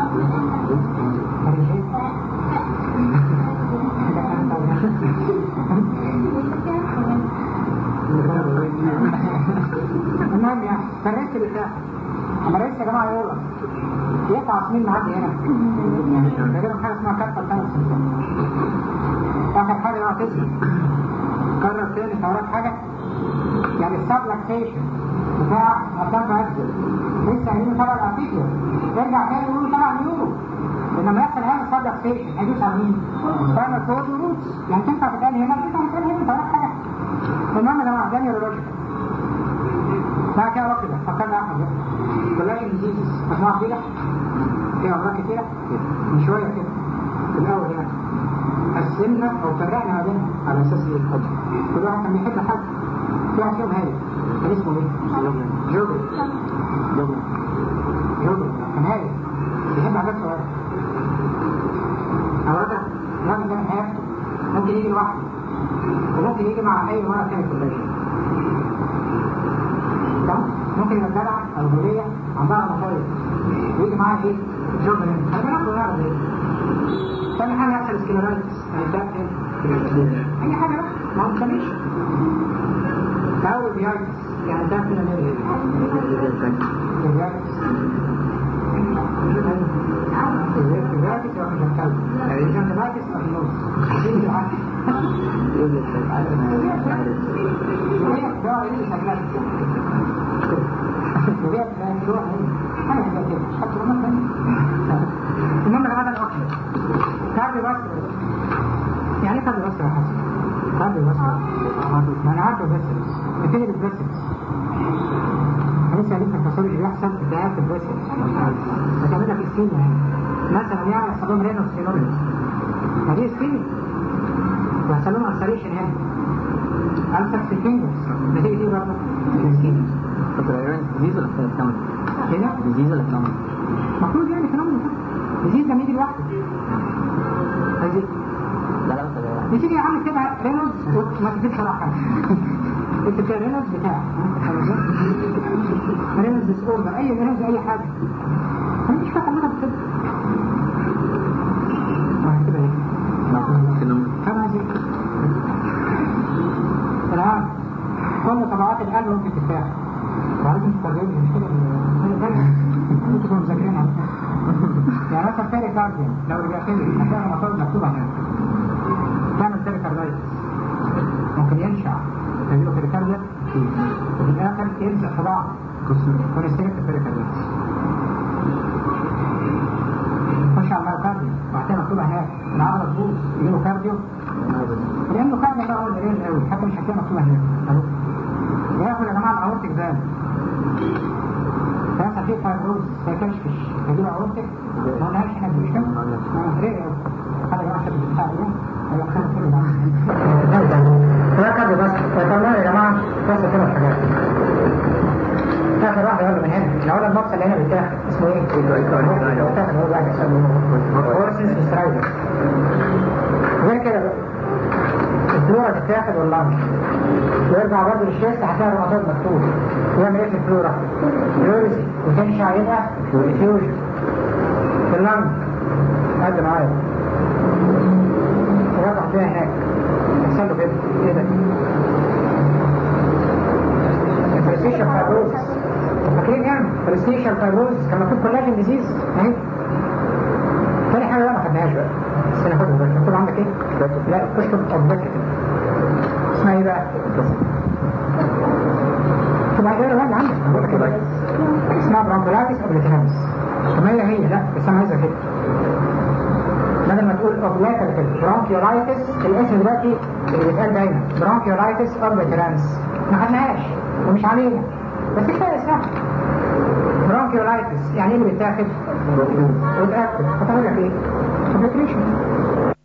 المهم يعني فالريسك بتاعها اما الريسك يا جماعه يقول يقع سنين معدي هنا تقريبا حاجه اسمها كارتا ثلاث سنين اخر حاجه بقى تسلم كرر تاني تعرف حاجه يعني السبلكسيشن بتاع ارقام اكسل لسه هيجي تبع الارتيكل يرجع تاني يقول تبع النيورو لما يحصل هنا السبلكسيشن هيدوس على مين؟ فاهم كود وروتس يعني تنفع تتقال هنا تنفع تتقال هنا تعرف حاجه المهم يا جماعه ده نيورولوجيكال بعد كده وقت فكرنا احمد بقى كولاجين ديزيز مجموعه كبيره فيها امراض كتيره من شويه كده في الاول هنا قسمنا او فرقنا ما بينهم على اساس ايه الحب كل واحد كان بيحب حد في واحد فيهم هاري كان اسمه ايه؟ جوبري جوبري كان هاري بيحب حاجات صغيره اولا الراجل ده من حياته ممكن يجي لوحده وممكن يجي مع اي مرض تاني كولاجين ممكن يبقى جدع او هديه عندها مصايب ويجي معاها ايه؟ جوبري انا بناخد نعرف ايه؟ ثاني حاجة يحصل سكليرايتس أي حاجة بقى ما هو مكملش أول ديايتس يعني ده كده ليه؟ ديايتس ديايتس يبقى مش هتكلم ديايتس يبقى في النص دي اللي عارف وهي ده اللي شغال وهي بتروح حاجة كده حتى لما المهم يا جماعه الاكل كاربي باسكر يعني ايه كاربي باسكر يا حسن؟ كاربي باسكر ما انا عارفه فيسلز بتيجي بالفيسلز لسه قايلين في الفاصولوجي بيحصل التهاب في الفيسلز بتعمل لك اسكيميا يعني مثلا يعني يحصل لهم رينوس فينومينز ما دي اسكيميا ويحصل لهم السريشن هنا ألسر في الفينجرز نتيجة دي برضه الاسكيميا طب العيان ديزيز ولا فينومين؟ هنا ديزيز ولا فينومين؟ المفروض يعني فينومينا ديزيز ده يجي لوحده عايزين لا لا بس بتيجي يا عم كده رينولد وما تجيبش ولا حاجه انت كده رينولد بتاع رينولد ديس اوردر اي رينولد اي حاجه انا مش فاكر مرض كده كده ايه فينومين فاهم ازاي الان كل طبقات القلب ممكن تتاخد وعليكم تستخدموا مش كده تكونوا مذاكرينها يعني مثلا تاني كارديان لو رجعتني هتلاقي المطالب مكتوبة هنا تعمل تاني كاردايتس ممكن ينشع يجيله تريكارديا وفي الآخر يلزق في بعض ونستجد التريكارديتس خش على المايوكارديا وهتلاقي مكتوبة هناك العضلة تبوظ يجيله كارديو لأنه كان بقى هو القليل قوي حتى مش هتلاقي مكتوبة هناك أهو ياخد يا جماعة الأورتيك فالف فيحصل فيه فايبروز فيكشكش يجيب أورتيك ما قلناش احنا مش كده؟ اه ليه قوي حاجة جماعة شكل بتاع ايه؟ ايوه خير كله ده ده كده بس فطلعنا يا جماعة بس كده الحاجات آخر واحدة يلا من هنا الأول البوكس اللي هنا بيتاخد اسمه ايه؟ بيتاخد هو واحد اسمه هورسز سترايدر غير كده بقى الفلورا تتاخد واللانش ويرجع برضه للشيست هتلاقي الرمضان مكتوب يعمل ايه في الفلورا؟ يوريزي وتنشع يبقى فيوجن في اللانج قد معايا ويرجع فيها هناك يحصل له كده ايه ده؟ البرستيشن فايبروز فاكرين يعني؟ برستيشن فايبروز كان مكتوب كولاجين ديزيز اهي تاني حاجة بقى ما خدناهاش بقى بس ناخدها بقى مكتوب عندك ايه؟ لا كشف اوبجكتيف اسمها ايه بقى؟ تبقى غير واحد عندك بقول لك ايه اسمها برونكولايتس اوبليترانس طب ما هي هي لا بس انا عايزها كده بدل ما تقول اوبليترانس برونكيولايتس الاسم دلوقتي اللي بيتقال دايما برونكيولايتس اوبليترانس ما خدناهاش ومش علينا بس كفايه اسمها برونكيولايتس يعني ايه اللي بيتاخد؟ وتاخد هتعمل لك ايه؟ اوبليتريشن